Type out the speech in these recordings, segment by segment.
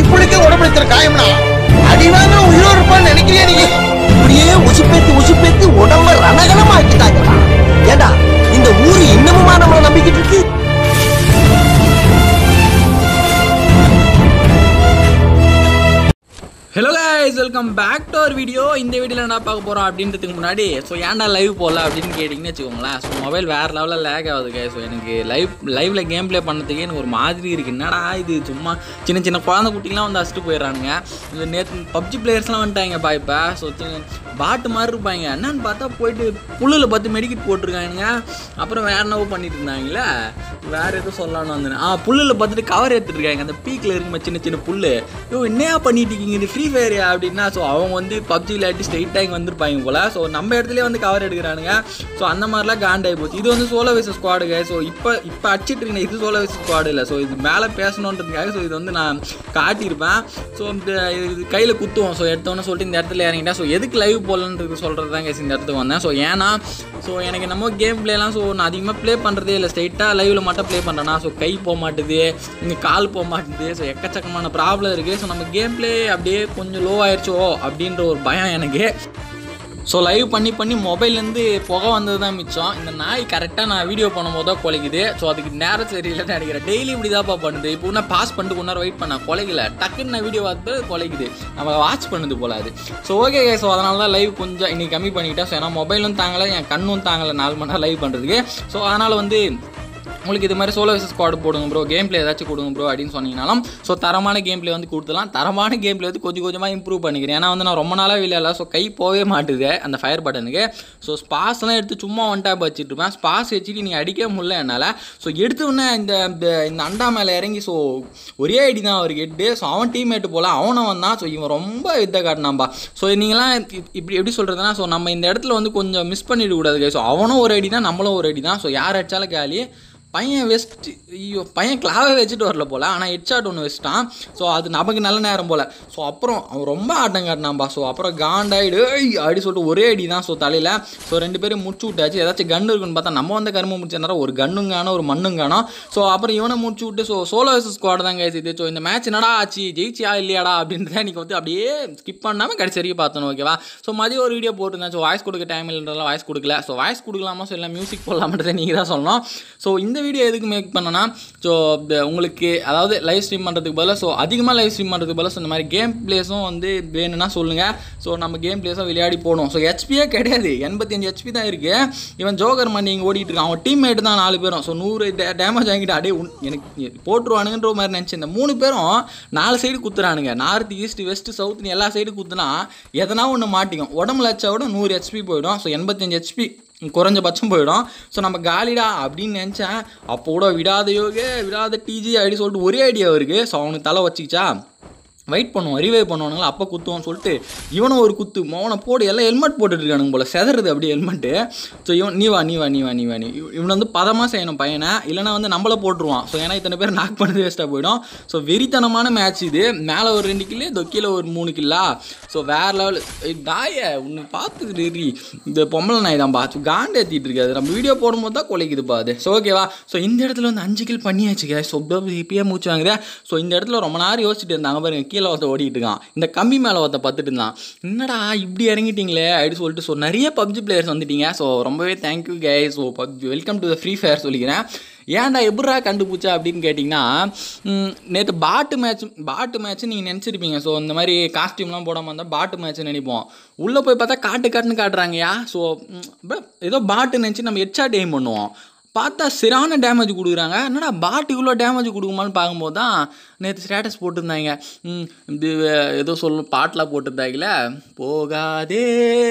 புளிக்க உடம்புல இருக்கிற காயம்னா அடிவாங்க உயிரோடு இருப்பான்னு நினைக்கிறியா நீ இப்படியே உசுப்பேத்தி உசுப்பேத்தி உடம்ப ரணகலம் ஆக்கிட்டாங்கடா ஏடா இந்த ஊரு இன்னமுமா நம்மள நம்பிக்கிட்டு இருக்கு hello guys welcome back to our video இந்த வீடியோவில் என்ன பார்க்க போகிறோம் அப்படின்றதுக்கு முன்னாடி ஸோ ஏன்டா லைவ் போகல அப்படின்னு கேட்டிங்கன்னு வச்சுக்கோங்களேன் ஸோ மொபைல் வேறு லெவலில் லேக் ஆகுது ஸோ எனக்கு லைவ் லைவில் கேம் ப்ளே பண்ணதுக்கே எனக்கு ஒரு மாதிரி இருக்குது என்னடா இது சும்மா சின்ன சின்ன குழந்தை குட்டிலாம் வந்து அடிச்சுட்டு போயிடுறானுங்க இது நேற்று பப்ஜி பிளேயர்ஸ்லாம் வந்துட்டாங்கப்பா இப்போ ஸோ பாட்டு மாதிரி இருப்பாங்க என்னன்னு பார்த்தா போயிட்டு புல்லில் பார்த்து மெடிக்கெட் போட்டிருக்கானுங்க அப்புறம் வேற என்னவோ பண்ணிட்டு இருந்தாங்களே வேற எதுவும் சொல்லலாம்னு வந்தேன் ஆ புல்லில் பார்த்துட்டு கவர் எடுத்துட்டு இருக்காங்க அந்த பீக்கில் இருக்குமா சின்ன சின்ன புல்லு யோ என்னையா பண்ணிட்டு இருக்கீங்க இது ஃப்ரீ ஃபயர் அப்படின்னா ஸோ அவங்க வந்து பப்ஜி இல்லாட்டி ஸ்ட்ரெயிட்டாக இங்கே வந்திருப்பாங்க போல ஸோ நம்ம இடத்துலயே வந்து கவர் எடுக்கிறானுங்க ஸோ அந்த மாதிரிலாம் காண்டாகி போச்சு இது வந்து சோலோ வைஸ் ஸ்குவாடுங்க ஸோ இப்போ இப்போ அடிச்சிட்டு இருக்கேன் இது சோலோ வைஸ் ஸ்குவாடு இல்லை ஸோ இது மேலே பேசணுன்றதுக்காக ஸோ இது வந்து நான் காட்டியிருப்பேன் ஸோ இந்த இது கையில் குத்துவோம் ஸோ எடுத்தோன்னே சொல்லிட்டு இந்த இடத்துல இறங்கிட்டேன் ஸோ எதுக்கு லைவ் போடலன்றது சொல்கிறது தான் கேஸ் இந்த இடத்துக்கு வந்தேன் ஸோ ஏன்னா ஸோ எனக்கு நம்ம கேம் பிளேலாம் ஸோ நான் அதிகமாக ப்ளே பண்ணுறதே இல்லை ஸ்ட்ரைட்டாக லைவில் மட்டும் ப்ளே பண்ணுறேன்னா ஸோ கை போக மாட்டுது இங்கே கால் போக மாட்டுது ஸோ எக்கச்சக்கமான ப்ராப்ளம் இருக்குது ஸோ நம்ம கேம் ப்ளே அப்படியே கொஞ்சம் லோ ஆயிடுச்சோ அப்படின்ற ஒரு பயம் எனக்கு ஸோ லைவ் பண்ணி பண்ணி மொபைல்லேருந்து புகை வந்தது தான் மிச்சம் இந்த நாய் கரெக்டாக நான் வீடியோ பண்ணும்போது தான் குலைக்குது ஸோ அதுக்கு நேரம் சரியில்லைன்னு நினைக்கிறேன் டெய்லி இப்படி தான்ப்பா பண்ணுது இப்போ நான் பாஸ் பண்ணிட்டு கொண்டாரு வெயிட் பண்ண குலைக்கல டக்குன்னு நான் வீடியோ பார்த்து குலைக்குது நம்ம வாட்ச் பண்ணுது போல அது ஸோ ஓகே ஸோ அதனால தான் லைவ் கொஞ்சம் இன்னைக்கு கம்மி பண்ணிக்கிட்டேன் ஸோ ஏன்னா மொபைலும் தாங்கலை என் கண்ணும் தாங்கலை நாலு மணி நேரம் லைவ் பண்ணுறதுக்கு ஸோ அதனால் வந்து உங்களுக்கு இது மாதிரி சோலோ விசஸ் ஸ்குவாட் போடுங்க ப்ரோ கேம் பிளே ஏதாச்சும் கொடுங்க ப்ரோ அப்படின்னு சொன்னீங்கனாலும் ஸோ தரமான கேம் பிளே வந்து கொடுத்துலாம் தரமான கேம் பிளே வந்து கொஞ்சம் கொஞ்சமாக இம்ப்ரூவ் பண்ணிக்கிறேன் ஏன்னா வந்து நான் ரொம்ப நாளாக விளையாடல ஸோ கை போகவே மாட்டுது அந்த ஃபயர் பட்டனுக்கு ஸோ ஸ்பாஸ்லாம் எடுத்து சும்மா ஒன் டேப் வச்சுட்டு இருப்பேன் ஸ்பாஸ் வச்சுட்டு நீ அடிக்க முடியல என்னால் ஸோ எடுத்த உடனே இந்த இந்த- இந்த அண்டா மேலே இறங்கி ஸோ ஒரே அடி தான் அவருக்கு எட்டு ஸோ அவன் டீம்மேட்டு போல அவனும் வந்தான் ஸோ இவன் ரொம்ப வித்த காட்டினாம்பா ஸோ நீங்களாம் இப்- இப்படி எப்படி சொல்கிறதுனா ஸோ நம்ம இந்த இடத்துல வந்து கொஞ்சம் மிஸ் பண்ணிடக்கூடாது ஸோ அவனும் ஒரு அடி தான் நம்மளும் ஒரு அடி தான் ஸோ யார் அடிச்சாலும் காலி பையன் வெஸ்ட் ஐயோ பையன் கிளாவே வச்சுட்டு வரல போல் ஆனால் ஹெட்ஷாட் ஒன்று வச்சுட்டான் ஸோ அது நமக்கு நல்ல நேரம் போல் ஸோ அப்புறம் அவன் ரொம்ப ஆட்டம் காட்டினான்பா ஸோ அப்புறம் காண்டாயிடு ஏய் அப்படி சொல்லிட்டு ஒரே அடி தான் ஸோ தலையில் ஸோ ரெண்டு பேரும் முடிச்சு விட்டாச்சு ஏதாச்சும் கன்று இருக்குன்னு பார்த்தா நம்ம வந்து கரும்பு முடிச்ச நேரம் ஒரு கண்ணும் காணும் ஒரு மண்ணும் காணும் ஸோ அப்புறம் இவனை முடிச்சு விட்டு ஸோ சோலோ வர்சஸ் ஸ்குவாட் தான் guys இது ஸோ இந்த மேட்ச் என்னடா ஆச்சு ஜெயிச்சியா இல்லையாடா அப்படின்றத நீங்கள் வந்து அப்படியே ஸ்கிப் பண்ணாமல் கடைசி வரைக்கும் பார்த்தணும் ஓகேவா ஸோ மதியம் ஒரு வீடியோ போட்டிருந்தேன் ஸோ வாய்ஸ் கொடுக்க டைம் இல்லைன்றதால வாய்ஸ் கொடுக்கல ஸோ வாய்ஸ் கொடுக்கலாமா ஸோ இல்லை மியூசிக் போடலாமன்றதை நீங்கள் தான் சொல்லணும் ஸோ இந்த வீடியோ எதுக்கு மேக் பண்ணனா ஸோ உங்களுக்கு அதாவது லைவ் ஸ்ட்ரீம் பண்ணுறதுக்கு பதிலாக ஸோ அதிகமாக லைவ் ஸ்ட்ரீம் பண்ணுறதுக்கு பதிலாக ஸோ இந்த மாதிரி கேம் பிளேஸும் வந்து வேணும்னா சொல்லுங்கள் ஸோ நம்ம கேம் பிளேஸும் விளையாடி போடும் ஸோ ஹெச்பியே கிடையாது எண்பத்தஞ்சு ஹெச்பி தான் இருக்குது இவன் ஜோகர் மணி இங்கே ஓடிட்டு இருக்கான் அவன் டீம்மேட் தான் நாலு பேரும் ஸோ நூறு டேமேஜ் வாங்கிட்டு அடே உன் எனக்கு போட்டுருவானுங்கன்ற மாதிரி நினச்சி இந்த மூணு பேரும் நாலு சைடு குத்துறானுங்க நார்த் ஈஸ்ட் வெஸ்ட் சவுத்னு எல்லா சைடு குத்துனா எதனா ஒன்று மாட்டிக்கும் உடம்புல வச்சா விட நூறு ஹெச்பி போயிடும் ஸோ எண்பத்தஞ்சு ஹெச்பி குறைஞ்சபட்சம் போயிடும் ஸோ நம்ம காலிடா அப்படின்னு நினச்சேன் அப்போ கூட விடாத யோகே விடாத டிஜி அப்படி சொல்லிட்டு ஒரே ஐடியா இருக்குது ஸோ அவனுக்கு தலை வச்சுக்கிச்சா வெயிட் பண்ணுவோம் ரிவைவ் பண்ணுவானுங்களா அப்போ குத்துவோம்னு சொல்லிட்டு இவனும் ஒரு குத்து மோனை போடு எல்லாம் ஹெல்மெட் போட்டுட்டு இருக்கானுங்க போல செதறது அப்படியே ஹெல்மெட்டு ஸோ இவன் நீ வா நீ வா நீ வா நீ வா நீ இவன் வந்து பதமாக செய்யணும் பையனை இல்லைனா வந்து நம்மள போட்டுருவான் ஸோ ஏன்னா இத்தனை பேர் நாக் பண்ணது வேஸ்ட்டாக போயிடும் ஸோ வெறித்தனமான மேட்ச் இது மேலே ஒரு ரெண்டு கில்லு இந்த கீழே ஒரு மூணு கில்லா ஸோ வேற லெவல் தாய உன்னை பார்த்துக்கிட்டு இந்த பொம்பளை நாய் தான் பார்த்து காண்டு ஏற்றிட்டு இருக்காது நம்ம வீடியோ போடும்போது தான் கொலைக்குதுப்பா அது ஸோ ஓகேவா ஸோ இந்த இடத்துல வந்து அஞ்சு கில் பண்ணியாச்சுங்க ஸோ இப்பயே மூச்சு வாங்குறே ஸோ இந்த இடத்துல ரொம்ப நேரம் யோசிச்சுட்டு இருந்தாங்க பாருங்க கீழே ஒருத்த ஓடிட்டு இருக்கான் இந்த கம்பி மேலே ஒருத்த பார்த்துட்டு இருந்தான் என்னடா இப்படி இறங்கிட்டீங்களே அப்படின்னு சொல்லிட்டு ஸோ நிறைய பப்ஜி பிளேயர்ஸ் வந்துட்டீங்க ஸோ ரொம்பவே தேங்க்யூ கே so PUBG welcome to the free fire சொல்லிக்கிறேன் ஏன்டா எப்படா கண்டுபிடிச்சா அப்படின்னு கேட்டிங்கன்னா நேற்று பாட்டு மேட்ச் பாட்டு மேட்ச் நீங்கள் நினச்சிருப்பீங்க ஸோ இந்த மாதிரி காஸ்டியூம்லாம் போடாமல் இருந்தால் பாட்டு மேட்ச் நினைப்போம் உள்ளே போய் பார்த்தா காட்டு காட்டுன்னு காட்டுறாங்கயா ஸோ ஏதோ பாட்டு நினச்சி நம்ம ஹெட்ஷாட் எய்ம் பண்ணுவோம் பார்த்தா சிறான டேமேஜ் கொடுக்குறாங்க என்னடா பாட்டு இவ்வளோ டேமேஜ் கொடுக்குமான்னு பார்க்கும்போது தான் நேற்று ஸ்டேட்டஸ் போட்டிருந்தாங்க ம், இது ஏதோ சொல்லும் பாட்டெலாம் போட்டிருந்தாங்களே போகாதே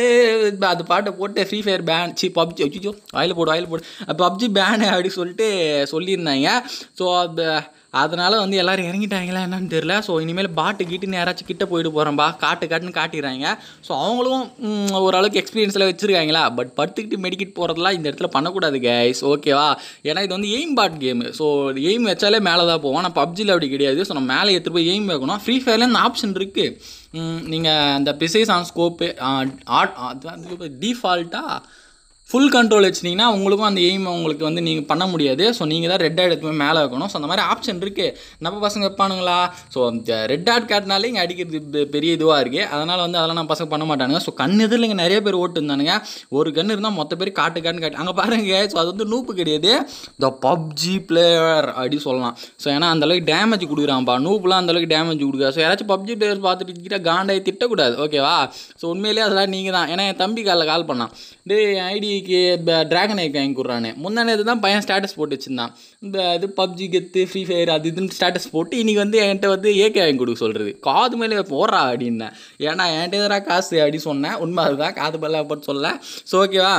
அது பாட்டை போட்டு ஃப்ரீ ஃபயர் பேன் சி பப்ஜி அச்சோ ஆயில் போடு ஆயில் போடு பப்ஜி பேனு அப்படி சொல்லிட்டு சொல்லியிருந்தாங்க ஸோ அது அதனால் வந்து எல்லோரும் இறங்கிட்டாங்களா என்னன்னு தெரில ஸோ இனிமேல் பாட்டு கீட்டுன்னு யாராச்சும் கிட்ட போயிட்டு போகிறோம்பா காட்டு காட்டுன்னு காட்டிடுறாங்க ஸோ அவங்களும் ம், ஓரளவுக்கு எக்ஸ்பீரியன்ஸில் வச்சுருக்காங்களா பட் படுத்துக்கிட்டு மெடிக்கிட் போகிறதுலாம் இந்த இடத்துல பண்ணக்கூடாது கைஸ் ஓகேவா ஏன்னா இது வந்து aim bot game so aim வச்சாலே மேலே தான் போவோம் ஆனால் பப்ஜியில் அப்படி கிடையாது ஸோ நம்ம மேலே எடுத்துகிட்டு போய் எய்ம் வைக்கணும் ஃப்ரீ ஃபயரில் இந்த ஆப்ஷன் இருக்குது நீங்கள் அந்த ப்ரிசைஸ் ஆன் ஸ்கோப்பு ஆட் அது டிஃபால்ட்டாக ஃபுல் கண்ட்ரோல் வச்சிட்டிங்கன்னா உங்களுக்கும் அந்த எய்ம் உங்களுக்கு வந்து நீங்கள் பண்ண முடியாது ஸோ நீங்கள் தான் ரெட் ஆட் எடுத்து போய் மேலே வைக்கணும் ஸோ அந்த மாதிரி ஆப்ஷன் இருக்குது நம்ம பசங்க வைப்பானுங்களா ஸோ ரெட் ஆட் காட்டினாலே இங்கே அடிக்கிறது பெ- பெரிய இதுவாக இருக்குது அதனால் வந்து அதெல்லாம் நம்ம பசங்க பண்ண மாட்டானுங்க ஸோ கண் எதிரில் இங்கே நிறைய பேர் ஓட்டு இருந்தானுங்க ஒரு கண் இருந்தால் மொத்த பேர் காட்டு காட்டு காட்டு அங்கே பாருங்க ஸோ அது வந்து நூப்பு கிடையாது த பப்ஜி பிளேயர் அப்படி சொல்லலாம் ஸோ ஏன்னா அந்தளவுக்கு டேமேஜ் கொடுக்குறான்ப்பா நூப்புலாம் அந்தளவுக்கு டேமேஜ் கொடுக்குறா ஸோ யாராச்சும் பப்ஜி பிளேயர் பார்த்துட்டு கிட்ட காண்டாய் திட்டக்கூடாது ஓகேவா ஸோ உண்மையிலேயே அதெல்லாம் நீங்கள் தான் ஏன்னா என் தம்பி காலில் கால் பண்ணான் டே ஐடிக்கு ட்ராகன் ஐக்கு வாங்கி கொடுறானே முந்தானது தான் பையன் ஸ்டேட்டஸ் போட்டு வச்சிருந்தான் இந்த இது பப்ஜி கெத்து ஃப்ரீ ஃபயர் அது இதுன்னு ஸ்டேட்டஸ் போட்டு இன்னைக்கு வந்து என்கிட்ட வந்து ஏகே வாங்கி கொடுக்க சொல்கிறது காது மேலே போடுறா அப்படின்னேன் ஏன்னா என்கிட்ட எதிராக காசு அப்படி சொன்னேன் உண்மை அதுதான் காது மேலே போட்டு சொல்ல ஸோ ஓகேவா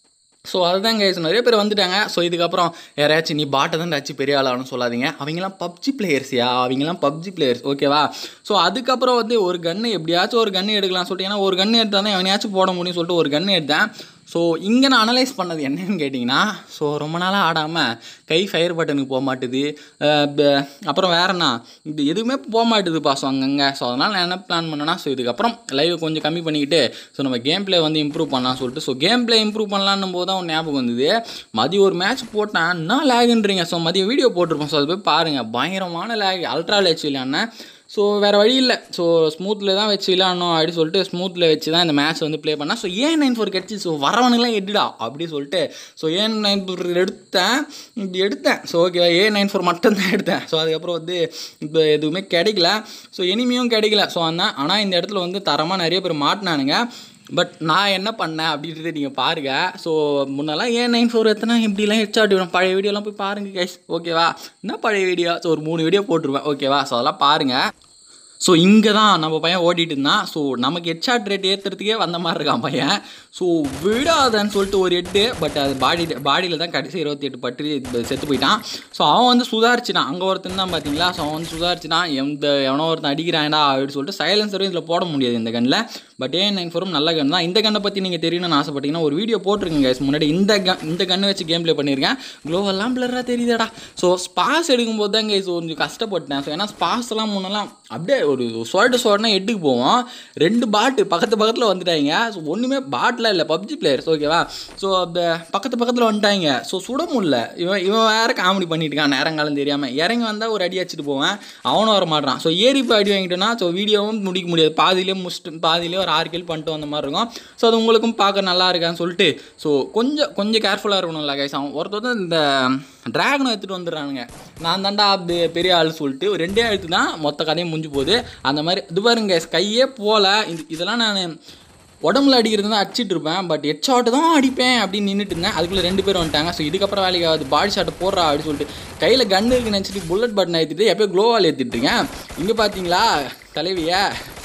ஸோ அதுதான் கைஸ் நிறைய பேர் வந்துட்டாங்க ஸோ இதுக்கப்புறம் யாராச்சும் நீ பாட்டை தான் ஆச்சு பெரிய ஆளாகணும்னு சொல்லாதீங்க அவங்களாம் பப்ஜி பிளேயர்ஸ்யா அவங்களாம் பப்ஜி பிளேயர்ஸ் ஓகேவா ஸோ அதுக்கப்புறம் வந்து ஒரு கன்று எப்படியாச்சும் ஒரு கன்று எடுக்கலாம் சொல்லிட்டு ஏன்னா ஒரு கன்று எடுத்தால் தான் எவனையாச்சும் போட முடியும்னு சொல்லிட்டு ஒரு கன்று எடுத்தேன் ஸோ இங்கே நான் அனலைஸ் பண்ணது என்னன்னு கேட்டிங்கன்னா ஸோ ரொம்ப நாளாக ஆடாமல் கை ஃபயர் பட்டனுக்கு போக மாட்டுது அஹ் ப- அப்புறம் வேறண்ணா இது எதுவுமே போக மாட்டுதுப்பா ஸோ அங்கங்கே ஸோ அதனால் நான் என்ன பிளான் பண்ணேன்னா ஸோ இதுக்கப்புறம் லைவ் கொஞ்சம் கம்மி பண்ணிக்கிட்டு ஸோ நம்ம கேம் ப்ளே வந்து இம்ப்ரூவ் பண்ணலாம் சொல்லிட்டு ஸோ கேம் ப்ளே இம்ப்ரூவ் பண்ணலான்னும் போது தான் ஒரு ஞாபகம் வந்தது மதியம் ஒரு மேட்ச் போட்டேன் என்ன லேகுன்றீங்க ஸோ மதியம் வீடியோ போட்டிருப்போம் ஸோ அது போய் பாருங்கள் பயங்கரமான லேக் அல்ட்ரா லேச் இல்லைன்னா ஸோ வேறு வழி இல்லை ஸோ ஸ்மூத்தில் தான் வச்சு விளாடணும் அப்படின்னு சொல்லிட்டு ஸ்மூத்தில் வச்சு தான் இந்த மேட்ச் வந்து ப்ளே பண்ணேன் ஸோ ஏன் நைன் ஃபோர் கிடச்சி ஸோ வரவனுங்களாம் எடுடா அப்படி சொல்லிட்டு ஸோ ஏன் நைன் ஃபோர் எடுத்தேன் இப்படி எடுத்தேன் ஸோ ஓகே ஏ நைன் ஃபோர் மட்டும் தான் எடுத்தேன் ஸோ அதுக்கப்புறம் வந்து இப்போ எதுவுமே கிடைக்கல ஸோ எனிமையும் கிடைக்கல ஸோ ஆனால் ஆனால் இந்த இடத்துல வந்து தரமாக நிறைய பேர் மாட்டினானுங்க பட் நான் என்ன பண்ணேன் அப்படின்றத நீங்கள் பாருங்கள் ஸோ முன்னெல்லாம் ஏன் நைன் ஃபோர் எத்தனை இப்படிலாம் ஹெச்ஆர்டி வரும் பழைய வீடியோலாம் போய் பாருங்கள் கைஸ் ஓகேவா என்ன பழைய வீடியோ ஸோ ஒரு மூணு வீடியோ போட்டுருவேன் ஓகேவா ஸோ அதெல்லாம் பாருங்கள் ஸோ இங்கே தான் நம்ம பையன் ஓடிட்டு இருந்தான் ஸோ நமக்கு ஹெட்ஷாட் ரேட் ஏற்றுறதுக்கே வந்த மாதிரி இருக்கான் பையன் ஸோ விடாதன்னு சொல்லிட்டு ஒரு எட்டு பட் அது பாடி பாடியில் தான் கடைசி இருபத்தி எட்டு பற்றி செத்து போயிட்டான் ஸோ அவன் வந்து சுதாரிச்சிட்டான் அங்கே ஒருத்தன் தான் பார்த்தீங்களா ஸோ அவன் வந்து சுதாரிச்சிட்டான் எந்த எவனோ ஒருத்தன் அடிக்கிறான்டா அப்படின்னு சொல்லிட்டு சைலன்சரும் இதில் போட முடியாது இந்த கண்ணில் பட் ஏன் நைன் ஃபோரும் நல்ல கன் தான் இந்த கண்ணை பற்றி நீங்கள் தெரியணும்னு ஆசைப்பட்டீங்கன்னா ஒரு வீடியோ போட்டிருக்கேன் guys முன்னாடி இந்த கன் இந்த கண்ணை வச்சு கேம் ப்ளே பண்ணியிருக்கேன் க்ளோவெல்லாம் பிளராக தெரியுதாடா ஸோ ஸ்பாஸ் எடுக்கும்போது தான் கைஸ் கொஞ்சம் கஷ்டப்பட்டேன் ஸோ ஏன்னா ஸ்பாஸ்லாம் முன்னெல்லாம் அப்படியே ஒரு சொரட்டு சொரட்னா எட்டுக்கு போவோம் ரெண்டு பாட்டு பக்கத்து பக்கத்தில் வந்துட்டாங்க ஸோ ஒன்றுமே பாட்டில் இல்லை பப்ஜி பிளேயர்ஸ் ஓகேவா ஸோ அந்த பக்கத்து பக்கத்தில் வந்துட்டாங்க ஸோ சுட முடியல இவன் இவன் வேறு காமெடி பண்ணிட்டு இருக்கான் நேரங்காலம் தெரியாமல் இறங்கி வந்தால் ஒரு அடி அடிச்சுட்டு போவேன் அவனும் வர மாட்டான் ஸோ ஏறி போய் அடி வாங்கிட்டோன்னா ஸோ வீடியோவும் முடிக்க முடியாது பாதியிலே முடிச்சுட்டு பாதியிலே ஒரு ஆறு கேள் பண்ணிட்டு வந்த மாதிரி இருக்கும் ஸோ அது உங்களுக்கும் பார்க்க நல்லா இருக்கான்னு சொல்லிட்டு ஸோ கொஞ்சம் கொஞ்சம் கேர்ஃபுல்லாக இருக்கணும்ல கைஸ் அவன் ஒருத்தர் இந்த டிராகனை எடுத்துகிட்டு வந்துடுறானுங்க நான் தாண்டா பெ- பெரிய ஆள் சொல்லிட்டு ஒரு ரெண்டே எழுத்து தான் மொத்த கதையும் முடிஞ்சு போகுது அந்த மாதிரி இது பாருங்க guys, கையே போல இது இதெல்லாம் நான் உடம்புல அடிக்கிறது தான் அடிச்சிட்டு இருப்பேன் பட் ஹெட் ஷாட்டு தான் அடிப்பேன் அப்படின்னு நின்றுட்டு இருந்தேன் அதுக்குள்ளே ரெண்டு பேர் வந்துட்டாங்க ஸோ இதுக்கப்புறம் வேலைக்கு ஆகுது பாடி ஷாட்டை போடுறா அப்படின்னு சொல்லிட்டு கையில் கன்று இருக்குன்னு நினச்சிட்டு புல்லட் பட்டன் ஏற்றிட்டு எப்போயும் க்ளோவால் ஏற்றிட்டுருங்க இங்கே பார்த்தீங்களா தலைவியை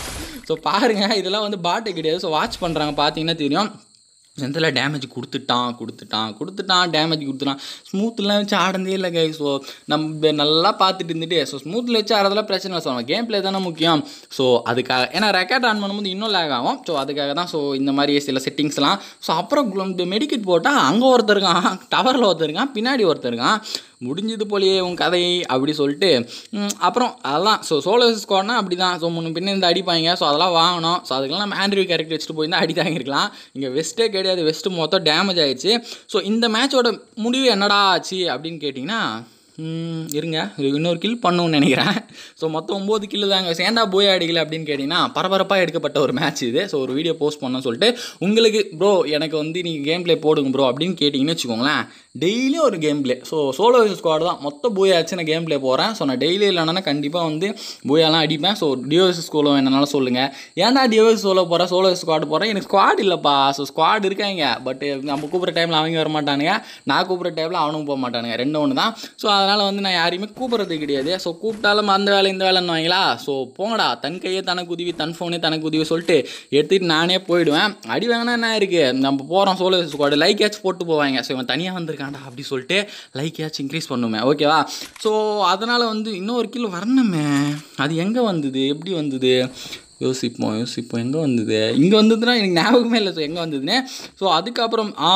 ஸோ பாருங்கள் இதெல்லாம் வந்து பாட்டு கிடையாது ஸோ வாட்ச் பண்ணுறாங்க பார்த்தீங்கன்னா தெரியும் செந்தில் டேமேஜ் கொடுத்துட்டான் கொடுத்துட்டான் கொடுத்துட்டான் டேமேஜ் கொடுத்துட்டான் ஸ்மூத்லாம் வச்சு ஆடந்தே இல்லை கை ஸோ நம்ம நல்லா பார்த்துட்டு இருந்துட்டு ஸோ ஸ்மூத்தில் வச்சு ஆடுறதுலாம் பிரச்சனை இல்லை ஸோ நம்ம கேம் ப்ளே தானே முக்கியம் ஸோ அதுக்காக ஏன்னா ரெக்கார்ட் ஆன் பண்ணும்போது இன்னும் லேக் ஆகும் ஸோ அதுக்காக தான் ஸோ இந்த மாதிரி சில செட்டிங்ஸ்லாம் ஸோ அப்புறம் குளம் இந்த மெடிக்கெட் போட்டால் அங்கே ஒருத்தர் இருக்கான் டவரில் ஒருத்தர் இருக்கான் பின்னாடி ஒருத்தர் இருக்கான் முடிஞ்சது போலயே உன் கதை அப்படி சொல்லிட்டு ம், அப்புறம் அதெல்லாம் ஸோ சோலோ ஸ்குவாட்னா அப்படி தான் ஸோ முன்ன பின்ன இந்த அடிப்பாங்க ஸோ அதெல்லாம் வாங்கணும் ஸோ அதுக்கெல்லாம் நம்ம ஆண்ட்ரியூ கேரக்டர் வச்சுட்டு போயிருந்தா அடி தாங்கிருக்கலாம் இங்கே வெஸ்ட்டே கிடையாது வெஸ்ட்டு மொத்தம் டேமேஜ் ஆயிடுச்சு ஸோ இந்த மேட்சோட முடிவு என்னடா ஆச்சு அப்படின்னு கேட்டிங்கன்னா ம், இருங்க இது இன்னொரு கில் பண்ணணும்னு நினைக்கிறேன் ஸோ மொத்தம் ஒம்பது கில்லு தாங்க சேந்தா போய் அடிக்கல அப்படின்னு கேட்டிங்கன்னா பரபரப்பாக எடுக்கப்பட்ட ஒரு மேட்ச் இது ஸோ ஒரு வீடியோ போஸ்ட் பண்ணணும்னு சொல்லிட்டு உங்களுக்கு ப்ரோ எனக்கு வந்து நீங்கள் கேம் ப்ளே போடுங்க ப்ரோ அப்படின்னு கேட்டிங்கன்னு வச்சுக்கோங்களேன் டெய்லியும் ஒரு game play so solo squad தான் மொத்த போயாச்சு நான் கேம் ப்ளே போகிறேன் ஸோ நான் டெய்லி இல்லைனா கண்டிப்பாக வந்து போயாலாம் அடிப்பேன் ஸோ டியோஸ் ஸ்கூலோ என்னனாலும் சொல்லுங்கள் ஏன்டா டியோஸ் சோலோ போகிறேன் சோலோ ஸ்குவாட் போகிறேன் எனக்கு ஸ்குவாட் இல்லைப்பா ஸோ ஸ்குவாட் இருக்காங்க பட் நம்ம கூப்பிட்ற டைமில் அவங்க வர மாட்டானுங்க நான் கூப்பிட்ற டைமில் அவனும் போக மாட்டானுங்க ரெண்டு ஒன்று தான் ஸோ அதனால் வந்து நான் யாரையுமே கூப்பிட்றது கிடையாது ஸோ கூப்பிட்டாலும் அந்த வேலை இந்த வேலைன்னு வாங்களா ஸோ போங்கடா தன் கையே தனக்கு உதவி தன் ஃபோனே தனக்கு உதவி சொல்லிட்டு எடுத்துகிட்டு நானே போயிடுவேன் அடி வாங்கினா என்ன இருக்குது நம்ம போகிறோம் சோலோ ஸ்குவாடு லைக் ஏச்சும் போட்டு போவாங்க ஸோ இவன் தனியாக வந்திருக்கான்டா அப்படி சொல்லிட்டு லைக் ஏச்சும் இன்க்ரீஸ் பண்ணுமே ஓகேவா ஸோ அதனால் வந்து இன்னொரு கிலோ வரணுமே அது எங்கே வந்தது எப்படி வந்தது யோசிப்போம் யோசிப்போம் எங்கே வந்தது இங்கே வந்ததுன்னா எனக்கு ஞாபகமே இல்லை ஸோ எங்கே வந்ததுன்னு ஸோ அதுக்கப்புறம் ஆ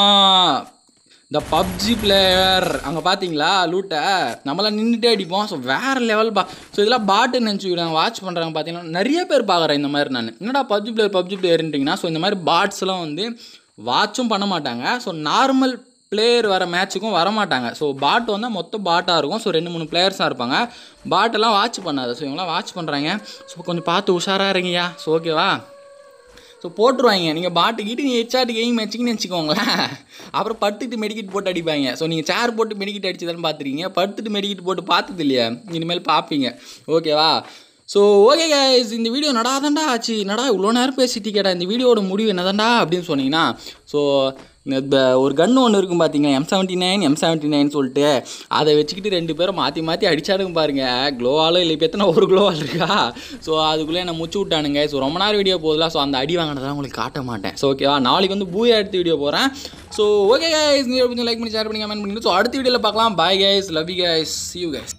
இந்த பப்ஜி பிளேயர் அங்கே பார்த்தீங்களா லூட்டை நம்மளாம் நின்றுட்டே அடிப்போம் ஸோ வேறு லெவல் பா ஸோ இதெல்லாம் பாட்டு நினச்சிக்கிட்டாங்க வாட்ச் பண்ணுறாங்க பார்த்தீங்கன்னா நிறைய பேர் பார்க்குறேன் இந்த மாதிரி நான் என்னடா பப்ஜி பிளேயர் பப்ஜி பிளேயர்ன்ட்டிங்கன்னா ஸோ இந்த மாதிரி பாட்ஸ்லாம் வந்து வாட்சும் பண்ண மாட்டாங்க ஸோ நார்மல் பிளேயர் வர மேட்ச்சுக்கும் வர மாட்டாங்க ஸோ பாட் வந்து மொத்தம் பாட்டாக இருக்கும் ஸோ ரெண்டு மூணு பிளேயர்ஸாக இருப்பாங்க பாட்டெல்லாம் வாட்ச் பண்ணாது ஸோ இவங்களாம் வாட்ச் பண்ணுறாங்க ஸோ கொஞ்சம் பார்த்து உஷாராக இருங்கய்யா ஸோ ஓகேவா ஸோ போட்டுருவாங்க நீங்கள் பாட்டுக்கிட்டு நீங்கள் ஹெச்ஆர்டி கேம் வச்சிங்கன்னு வச்சுக்கோங்களேன் அப்புறம் படுத்துட்டு மெடிக்கிட் போட்டு அடிப்பாங்க ஸோ நீங்கள் சேர் போட்டு மெடிக்கிட் அடிச்சதான்னு பார்த்துருக்கீங்க படுத்துட்டு மெடிக்கிட் போட்டு பார்த்தது இல்லையா இனிமேல் பார்ப்பீங்க ஓகேவா ஸோ ஓகே கைஸ் இந்த வீடியோ நடாதாண்டா ஆச்சு நடா இவ்வளோ நேரம் பேசிட்டு கேட்டா இந்த வீடியோட முடிவு என்னதாண்டா அப்படின்னு சொன்னீங்கன்னா ஸோ இந்த ஒரு கன்று ஒன்று இருக்கும் பார்த்தீங்க M seventy nine M seventy nine சொல்லிட்டு அதை வச்சுக்கிட்டு ரெண்டு பேரும் மாற்றி மாற்றி அடிச்சாடுங்க பாருங்க க்ளோவாலும் இல்லை இப்போ எத்தனை ஒரு க்ளோவால் இருக்கா ஸோ அதுக்குள்ளே என்ன முச்சு விட்டானுங்க ஸோ ரொம்ப நேரம் வீடியோ போகுதுல ஸோ அந்த அடி வாங்கினதெல்லாம் உங்களுக்கு காட்ட மாட்டேன் ஸோ ஓகேவா நாளைக்கு வந்து பூயா எடுத்து வீடியோ போகிறேன் ஸோ ஓகே கைஸ் நீங்கள் கொஞ்சம் லைக் பண்ணி ஷேர் பண்ணி கமெண்ட் பண்ணி ஸோ அடுத்த வீடியோவில் பார்க்கலாம் bye guys love you guys you guys